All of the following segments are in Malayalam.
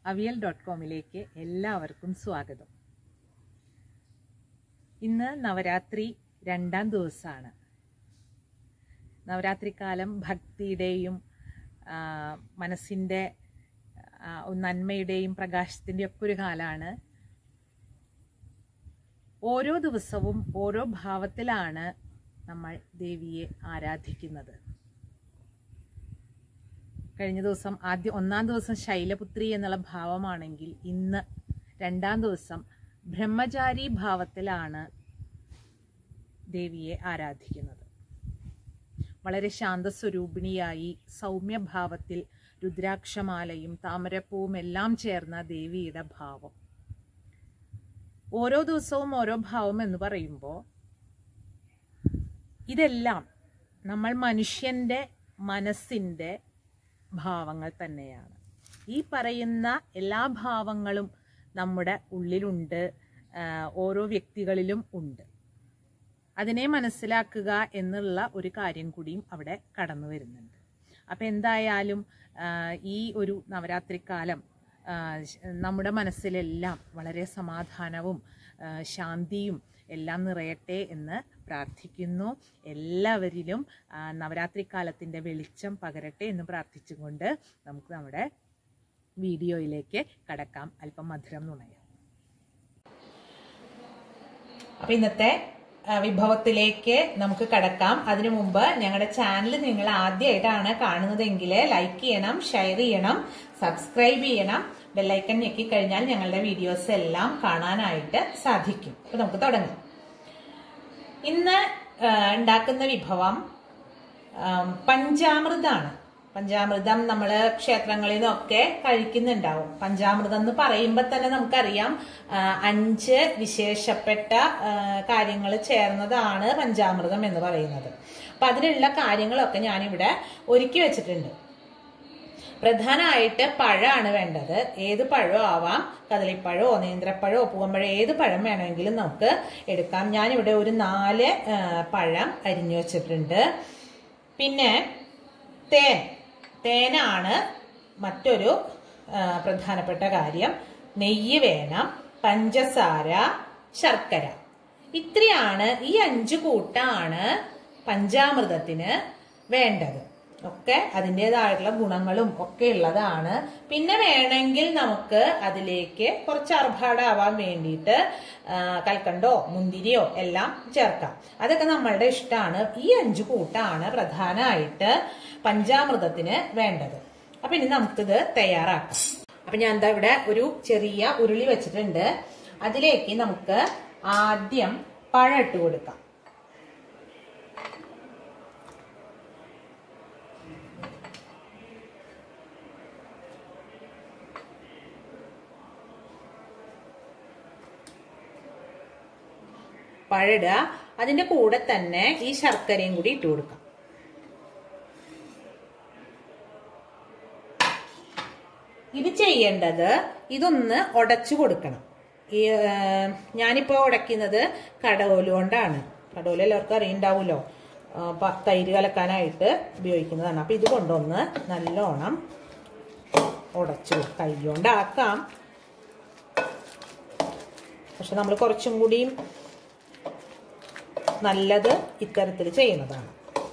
അവിയൽ ഡോട്ട് കോമിലേക്ക് എല്ലാവർക്കും സ്വാഗതം ഇന്ന് നവരാത്രി രണ്ടാം ദിവസമാണ് നവരാത്രി കാലം ഭക്തിയുടെയും ആ, മനസ്സിൻ്റെ ആ, നന്മയുടെയും പ്രകാശത്തിൻ്റെ ഒക്കെ ഒരു കാലമാണ് ഓരോ ദിവസവും ഓരോ ഭാവത്തിലാണ് നമ്മൾ ദേവിയെ ആരാധിക്കുന്നത് കഴിഞ്ഞ ദിവസം ആദ്യ ഒന്നാം ദിവസം ശൈലപുത്രി എന്നുള്ള ഭാവമാണെങ്കിൽ ഇന്ന് രണ്ടാം ദിവസം ബ്രഹ്മചാരി ഭാവത്തിലാണ് ദേവിയെ ആരാധിക്കുന്നത് വളരെ ശാന്തസ്വരൂപിണിയായി സൗമ്യഭാവത്തിൽ രുദ്രാക്ഷമാലയും താമരപ്പൂവും എല്ലാം ചേർന്ന ദേവിയുടെ ഭാവം ഓരോ ദിവസവും ഓരോ ഭാവം എന്ന് പറയുമ്പോൾ ഇതെല്ലാം നമ്മൾ മനുഷ്യൻ്റെ മനസ്സിൻ്റെ ഭാവങ്ങൾ തന്നെയാണ് ഈ പറയുന്ന എല്ലാ ഭാവങ്ങളും നമ്മുടെ ഉള്ളിലുണ്ട് ആ, ഓരോ വ്യക്തികളിലും ഉണ്ട് അതിനെ മനസ്സിലാക്കുക എന്നുള്ള ഒരു കാര്യം കൂടിയും അവിടെ കടന്നു വരുന്നുണ്ട് അപ്പം എന്തായാലും ആ, ഈ ഒരു നവരാത്രിക്കാലം ആ, ശ- നമ്മുടെ മനസ്സിലെല്ലാം വളരെ സമാധാനവും ആ, ശാന്തിയും എല്ലാം നിറയട്ടെ എന്ന് പ്രാർത്ഥിക്കുന്നു എല്ലാവരിലും ആ, നവരാത്രിക്കാലത്തിൻ്റെ വെളിച്ചം പകരട്ടെ എന്ന് പ്രാർത്ഥിച്ചുകൊണ്ട് നമുക്ക് നമ്മുടെ വീഡിയോയിലേക്ക് കടക്കാം അല്പം മധുരം നുണയാം അപ്പൊ ഇന്നത്തെ ആ, വിഭവത്തിലേക്ക് നമുക്ക് കടക്കാം അതിനു മുമ്പ് ഞങ്ങളുടെ ചാനൽ നിങ്ങൾ ആദ്യമായിട്ടാണ് കാണുന്നതെങ്കിൽ ലൈക്ക് ചെയ്യണം ഷെയർ ചെയ്യണം സബ്സ്ക്രൈബ് ചെയ്യണം ബെല്ലൈക്കൺ ഞെക്കി കഴിഞ്ഞാൽ ഞങ്ങളുടെ വീഡിയോസ് എല്ലാം കാണാനായിട്ട് സാധിക്കും അപ്പൊ നമുക്ക് തുടങ്ങാം ഇന്ന് ആ, ഉണ്ടാക്കുന്ന വിഭവം ആം, പഞ്ചാമൃതാണ് പഞ്ചാമൃതം നമ്മൾ ക്ഷേത്രങ്ങളിൽ നിന്നൊക്കെ കഴിക്കുന്നുണ്ടാവും പഞ്ചാമൃതം എന്ന് പറയുമ്പോൾ തന്നെ നമുക്കറിയാം ആ, അഞ്ച് വിശേഷപ്പെട്ട കാര്യങ്ങൾ ചേർന്നതാണ് പഞ്ചാമൃതം എന്ന് പറയുന്നത് അപ്പൊ അതിനുള്ള കാര്യങ്ങളൊക്കെ ഞാനിവിടെ ഒരുക്കി വെച്ചിട്ടുണ്ട് പ്രധാനമായിട്ട് പഴമാണ് വേണ്ടത് ഏത് പഴമോ ആവാം കദളിപ്പഴമോ നേന്ത്രപ്പഴമോ പൂവമ്പഴമോ ഏത് പഴം വേണമെങ്കിലും നമുക്ക് എടുക്കാം ഞാനിവിടെ ഒരു നാല് ആ, പഴം അരിഞ്ഞു വെച്ചിട്ടുണ്ട് പിന്നെ തേൻ തേനാണ് മറ്റൊരു ആ, പ്രധാനപ്പെട്ട കാര്യം നെയ്യ് വേണം പഞ്ചസാര ശർക്കര ഇത്രയാണ് ഈ അഞ്ച് കൂട്ടാണ് പഞ്ചാമൃതത്തിന് വേണ്ടത് ഒക്കെ അതിൻ്റെതായിട്ടുള്ള ഗുണങ്ങളും ഒക്കെ ഉള്ളതാണ് പിന്നെ വേണമെങ്കിൽ നമുക്ക് അതിലേക്ക് കുറച്ച് ആർഭാടാവാൻ വേണ്ടിയിട്ട് ആ, കൽക്കണ്ടോ മുന്തിരിയോ എല്ലാം ചേർക്കാം അതൊക്കെ നമ്മളുടെ ഇഷ്ടമാണ് ഈ അഞ്ച് കൂട്ടാണ് പ്രധാനമായിട്ട് പഞ്ചാമൃതത്തിന് വേണ്ടത് അപ്പൊ ഇനി നമുക്കിത് തയ്യാറാക്കാം അപ്പൊ ഞാൻ എന്താ ഇവിടെ ഒരു ചെറിയ ഉരുളി വെച്ചിട്ടുണ്ട് അതിലേക്ക് നമുക്ക് ആദ്യം പഴം ഇട്ട് കൊടുക്കാം പഴയിടുക അതിന്റെ കൂടെ തന്നെ ഈ ശർക്കരയും കൂടി ഇട്ട് കൊടുക്കാം ഇത് ചെയ്യേണ്ടത് ഇതൊന്ന് ഉടച്ചു കൊടുക്കണം ഈ ആ, ഞാനിപ്പോ ഉടയ്ക്കുന്നത് കടകോല് കൊണ്ടാണ് കടകോല് എല്ലാവർക്കും അറിയുണ്ടാവുമല്ലോ ആ, പ- തൈര് കലക്കാനായിട്ട് ഉപയോഗിക്കുന്നതാണ് അപ്പൊ ഇത് കൊണ്ടൊന്ന് നല്ലോണം ഉടച്ചു കൈ കൊണ്ടാക്കാം പക്ഷെ നമ്മൾ കുറച്ചും കൂടിയും നല്ലത് ഇത്തരത്തിൽ ചെയ്യുന്നതാണ്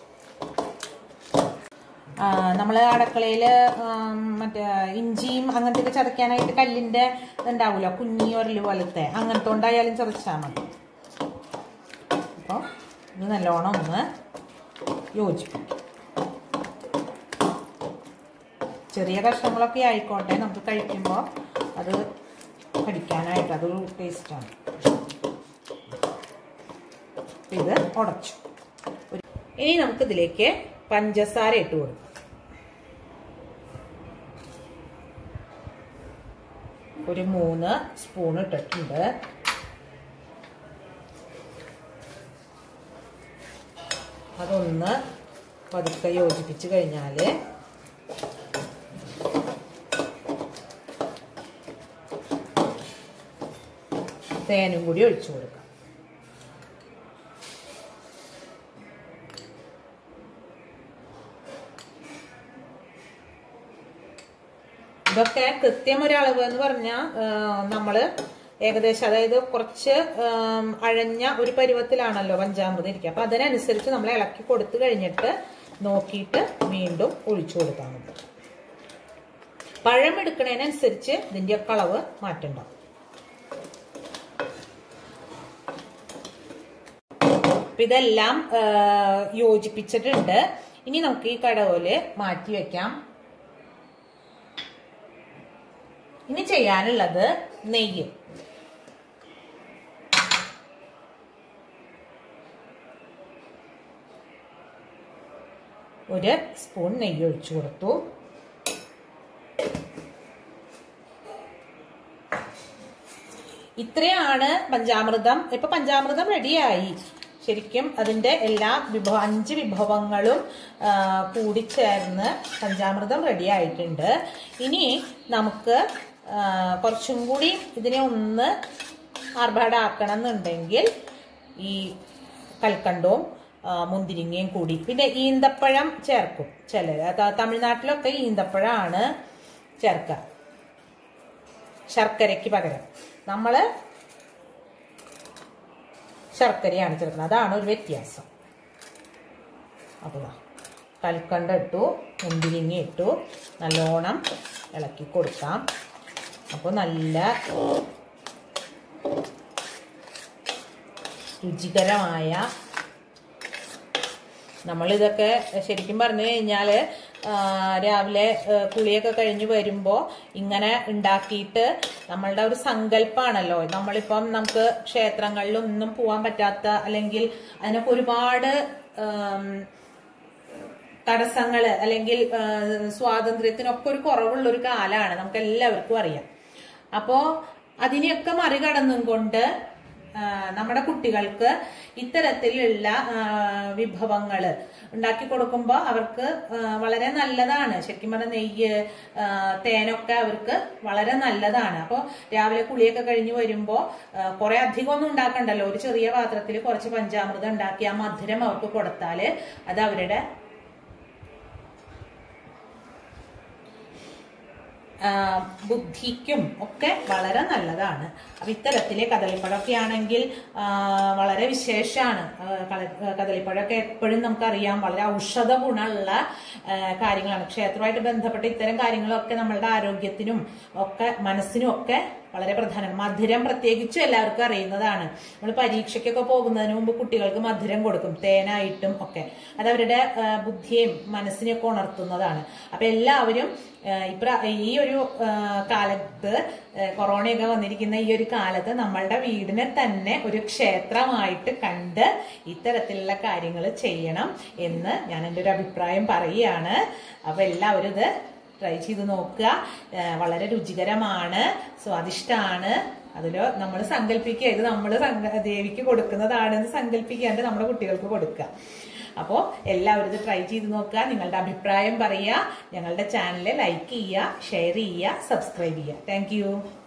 നമ്മൾ അടുക്കളയിൽ മറ്റേ ഇഞ്ചിയും അങ്ങനത്തെ ഒക്കെ ചതയ്ക്കാനായിട്ട് കല്ലിൻ്റെ ഇതുണ്ടാവുമല്ലോ കുഞ്ഞി ഉരല് പോലത്തെ അങ്ങനത്തെ കൊണ്ടായാലും ചതച്ചാൽ മതി അപ്പോൾ ഇത് നല്ലോണം ഒന്ന് യോജിപ്പിക്കും ചെറിയ കഷ്ണങ്ങളൊക്കെ ആയിക്കോട്ടെ നമുക്ക് കഴിക്കുമ്പോൾ അത് കടിക്കാനായിട്ട് അതൊരു ടേസ്റ്റാണ് ഇത് ഉടച്ചു ഒരു- ഇനി നമുക്ക് ഇതിലേക്ക് പഞ്ചസാര ഇട്ട് കൊടുക്കാം ഒരു മൂന്ന് സ്പൂൺ ഇട്ടിട്ടുണ്ട് അതൊന്ന് പതുക്കെ യോജിപ്പിച്ച് കഴിഞ്ഞാൽ തേനും കൂടി ഒഴിച്ചു കൊടുക്കാം ഇതൊക്കെ കൃത്യം ഒരു അളവ് എന്ന് പറഞ്ഞാൽ നമ്മള് ഏകദേശം അതായത് കുറച്ച് ആം, അഴഞ്ഞ ഒരു പരുവത്തിലാണല്ലോ പഞ്ചാമൃതം ഇരിക്കുക അപ്പൊ അതിനനുസരിച്ച് നമ്മൾ ഇളക്കി കൊടുത്തു കഴിഞ്ഞിട്ട് നോക്കിയിട്ട് വീണ്ടും ഒഴിച്ചു കൊടുത്താൽ മതി പഴം എടുക്കുന്നതിനനുസരിച്ച് ഇതിന്റെ ഒക്കെ അളവ് മാറ്റണ്ടാവും അപ്പൊ ഇതെല്ലാം ആ, യോജിപ്പിച്ചിട്ടുണ്ട് ഇനി നമുക്ക് ഈ കടകോല് മാറ്റി വെക്കാം ഇനി ചെയ്യാനുള്ളത് നെയ്യ് ഒരു സ്പൂൺ നെയ്യ് ഒഴിച്ചു കൊടുത്തു ഇത്രയാണ് പഞ്ചാമൃതം ഇപ്പൊ പഞ്ചാമൃതം റെഡിയായി ശരിക്കും അതിന്റെ എല്ലാ വിഭവ അഞ്ച് വിഭവങ്ങളും ആ, കൂടിച്ചേർന്ന് പഞ്ചാമൃതം റെഡി ആയിട്ടുണ്ട് ഇനി നമുക്ക് ആ, കുറച്ചും കൂടി ഇതിനെ ഒന്ന് ആർഭാടാക്കണം എന്നുണ്ടെങ്കിൽ ഈ കൽക്കണ്ടവും ആ, മുന്തിരിങ്ങയും കൂടി പിന്നെ ഈന്തപ്പഴം ചേർക്കും ചിലർ തമിഴ്നാട്ടിലൊക്കെ ഈന്തപ്പഴമാണ് ചേർക്കുക ശർക്കരയ്ക്ക് പകരം നമ്മൾ ശർക്കരയാണ് ചേർക്കുന്നത് അതാണ് ഒരു വ്യത്യാസം അപ്പോൾ കൽക്കണ്ട ഇട്ടു മുന്തിരിങ്ങ ഇട്ടു നല്ലോണം ഇളക്കി കൊടുക്കാം അപ്പോൾ നല്ല രുചികരമായ നമ്മളിതൊക്കെ ശരിക്കും പറഞ്ഞു കഴിഞ്ഞാൽ രാവിലെ ആ, കുളിയൊക്കെ കഴിഞ്ഞ് വരുമ്പോൾ ഇങ്ങനെ ഉണ്ടാക്കിയിട്ട് നമ്മളുടെ ഒരു സങ്കല്പമാണല്ലോ നമ്മളിപ്പം നമുക്ക് ക്ഷേത്രങ്ങളിലും ഒന്നും പോകാൻ പറ്റാത്ത അല്ലെങ്കിൽ അതിനൊക്കെ ഒരുപാട് ആം, തടസ്സങ്ങള് അല്ലെങ്കിൽ ആ, സ്വാതന്ത്ര്യത്തിനൊക്കെ ഒരു കുറവുള്ള ഒരു കാലമാണ് നമുക്ക് എല്ലാവർക്കും അറിയാം അപ്പോ അതിനെയൊക്കെ മറികടന്നും കൊണ്ട് ആ, നമ്മുടെ കുട്ടികൾക്ക് ഇത്തരത്തിലുള്ള വിഭവങ്ങൾ ഉണ്ടാക്കി കൊടുക്കുമ്പോൾ അവർക്ക് ആ, വളരെ നല്ലതാണ് ശരിക്കും പറഞ്ഞാൽ നെയ്യ് ആ, തേനൊക്കെ അവർക്ക് വളരെ നല്ലതാണ് അപ്പോൾ രാവിലെ കുളിയൊക്കെ കഴിഞ്ഞ് വരുമ്പോൾ കുറെ അധികം ഒന്നും ഉണ്ടാക്കണ്ടല്ലോ ഒരു ചെറിയ പാത്രത്തിൽ കുറച്ച് പഞ്ചാമൃതം ഉണ്ടാക്കി ആ മധുരം അവർക്ക് കൊടുത്താൽ അത് അവരുടെ ആ, ബുദ്ധിക്കും ഒക്കെ വളരെ നല്ലതാണ് അപ്പൊ ഇത്തരത്തിലെ കദളിപ്പഴമൊക്കെ ആണെങ്കിൽ ആ, വളരെ വിശേഷമാണ് ആ, കള- കദളിപ്പഴമൊക്കെ എപ്പോഴും നമുക്കറിയാം വളരെ ഔഷധ ഗുണമുള്ള ആ, കാര്യങ്ങളാണ് ക്ഷേത്രമായിട്ട് ബന്ധപ്പെട്ട ഇത്തരം കാര്യങ്ങളൊക്കെ നമ്മളുടെ ആരോഗ്യത്തിനും ഒക്കെ മനസ്സിനും ഒക്കെ വളരെ പ്രധാനമാണ് മധുരം പ്രത്യേകിച്ചും എല്ലാവർക്കും അറിയുന്നതാണ് നമ്മൾ പരീക്ഷയ്ക്കൊക്കെ പോകുന്നതിന് മുമ്പ് കുട്ടികൾക്ക് മധുരം കൊടുക്കും തേനായിട്ടും ഒക്കെ അത് അവരുടെ ആ, ബുദ്ധിയെയും മനസ്സിനെയൊക്കെ ഉണർത്തുന്നതാണ് അപ്പൊ എല്ലാവരും ആ, ഇപ്ര ഈ ഒരു ആ, കാലത്ത് ആ, കൊറോണയൊക്കെ വന്നിരിക്കുന്ന ഈ ഒരു കാലത്ത് നമ്മളുടെ വീടിനെ തന്നെ ഒരു ക്ഷേത്രമായിട്ട് കണ്ട് ഇത്തരത്തിലുള്ള കാര്യങ്ങൾ ചെയ്യണം എന്ന് ഞാൻ എൻ്റെ ഒരു അഭിപ്രായം പറയുകയാണ് അപ്പൊ എല്ലാവരും ഇത് ട്രൈ ചെയ്ത് നോക്കുക ആ, വളരെ രുചികരമാണ് സ്വാദിഷ്ടമാണ് അതിൽ നമ്മൾ സങ്കല്പിക്കുക ഇത് നമ്മൾ ദേവിക്ക് കൊടുക്കുന്നതാണെന്ന് സങ്കല്പിക്കാണ്ട് നമ്മുടെ കുട്ടികൾക്ക് കൊടുക്കുക അപ്പോൾ എല്ലാവരും ഇത് ട്രൈ ചെയ്ത് നോക്കുക നിങ്ങളുടെ അഭിപ്രായം പറയുക ഞങ്ങളുടെ ചാനൽ ലൈക്ക് ചെയ്യുക ഷെയർ ചെയ്യുക സബ്സ്ക്രൈബ് ചെയ്യുക താങ്ക്